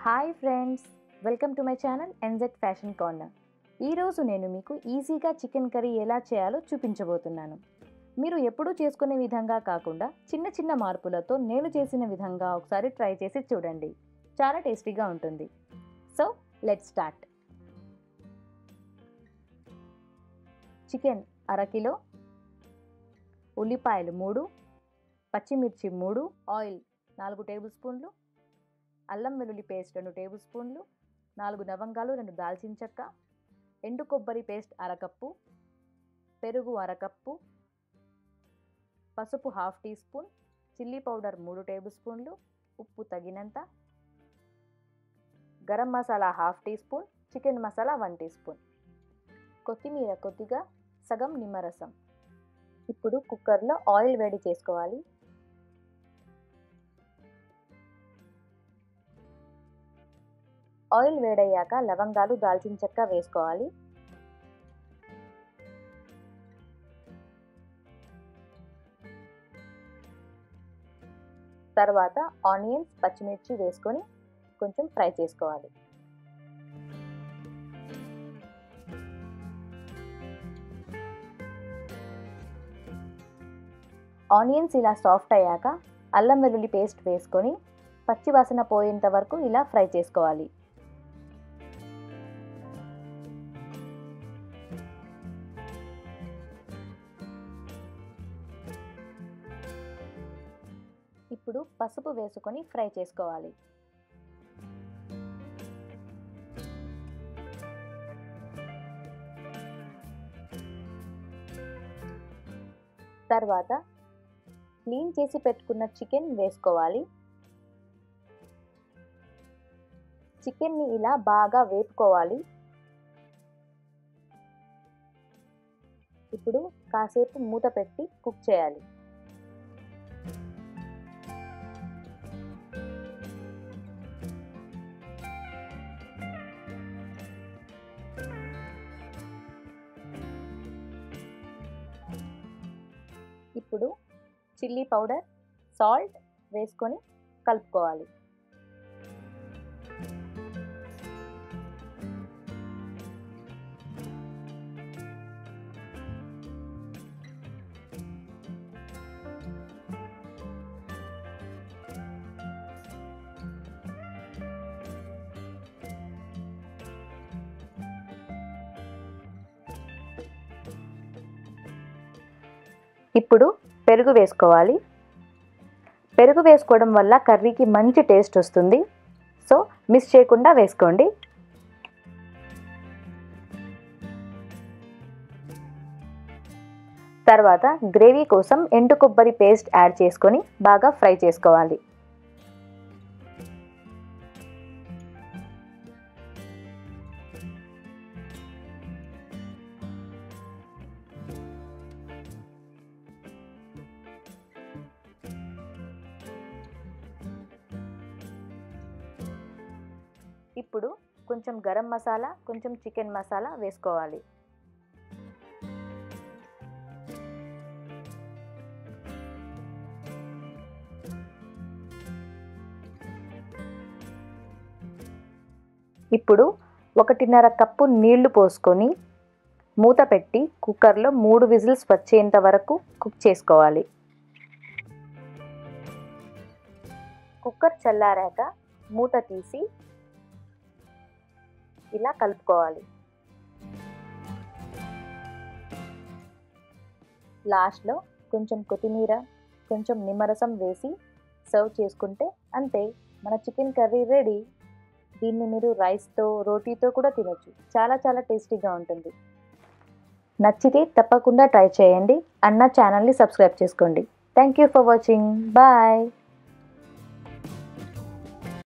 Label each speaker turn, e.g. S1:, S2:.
S1: hi friends welcome to my channel N Z fashion corner ఈరోజు నేను మీకు ఈజీగా చికెన్ కర్రీ ఎలా చేయాలో చూపించబోతున్నాను మీరు ఎప్పుడూ చేసుకునే విధంగా కాకుండా చిన్న చిన్న మార్పులతో నేను చేసిన విధంగా ఒకసారి ట్రై చేసి చూడండి చాలా టేస్టీగా ఉంటుంది సో లెట్ స్టార్ట్ చికెన్ అరకిలో ఉల్లిపాయలు మూడు పచ్చిమిర్చి మూడు ఆయిల్ నాలుగు టేబుల్ స్పూన్లు అల్లం వెల్లుల్లి పేస్ట్ రెండు టేబుల్ స్పూన్లు నాలుగు లవంగాలు రెండు దాల్చిన చెక్క ఎండు కొబ్బరి పేస్ట్ అరకప్పు పెరుగు అరకప్పు పసుపు half teaspoon chilli powder మూడు టేబుల్ స్పూన్లు ఉప్పు తగినంత garam masala half teaspoon chicken masala one teaspoon కొత్తిమీర కొద్దిగా సగం నిమ్మరసం ఇప్పుడు కుక్కర్లో ఆయిల్ వేడి చేసుకోవాలి ఆయిల్ వేడయ్యాక లవంగాలు దాల్చిన చెక్క వేసుకోవాలి తర్వాత ఆనియన్స్ పచ్చిమిర్చి వేసుకొని కొంచెం ఫ్రై చేసుకోవాలి ఆనియన్స్ ఇలా సాఫ్ట్ అయ్యాక అల్లం వెల్లుల్లి పేస్ట్ వేసుకొని పచ్చి వాసన పోయేంత వరకు ఇలా ఫ్రై చేసుకోవాలి ఇప్పుడు పసుపు వేసుకొని ఫ్రై చేసుకోవాలి తర్వాత క్లీన్ చేసి పెట్టుకున్న చికెన్ వేసుకోవాలి చికెన్ని ఇలా బాగా వేపుకోవాలి ఇప్పుడు కాసేపు మూత పెట్టి కుక్ చేయాలి ఇప్పుడు చిల్లీ పౌడర్ సాల్ట్ వేసుకొని కలుపుకోవాలి ఇప్పుడు పెరుగు వేసుకోవాలి పెరుగు వేసుకోవడం వల్ల కర్రీకి మంచి టేస్ట్ వస్తుంది సో మిస్ చేయకుండా వేసుకోండి తర్వాత గ్రేవీ కోసం ఎండు కొబ్బరి పేస్ట్ యాడ్ చేసుకొని బాగా ఫ్రై చేసుకోవాలి ఇప్పుడు కొంచెం గరం మసాలా కొంచెం చికెన్ మసాలా వేసుకోవాలి ఇప్పుడు ఒకటిన్నర కప్పు నీళ్లు పోసుకొని మూత పెట్టి కుక్కర్లో మూడు విజిల్స్ వచ్చేంత వరకు కుక్ చేసుకోవాలి కుక్కర్ చల్లారాక మూత తీసి ఇలా కలుపుకోవాలి లాస్ట్లో కొంచెం కొత్తిమీర కొంచెం నిమ్మరసం వేసి సర్వ్ చేసుకుంటే అంతే మన చికెన్ కర్రీ రెడీ దీన్ని మీరు రైస్తో రోటీతో కూడా తినొచ్చు చాలా చాలా టేస్టీగా ఉంటుంది నచ్చితే తప్పకుండా ట్రై చేయండి అన్న ఛానల్ని సబ్స్క్రైబ్ చేసుకోండి thank you for watching bye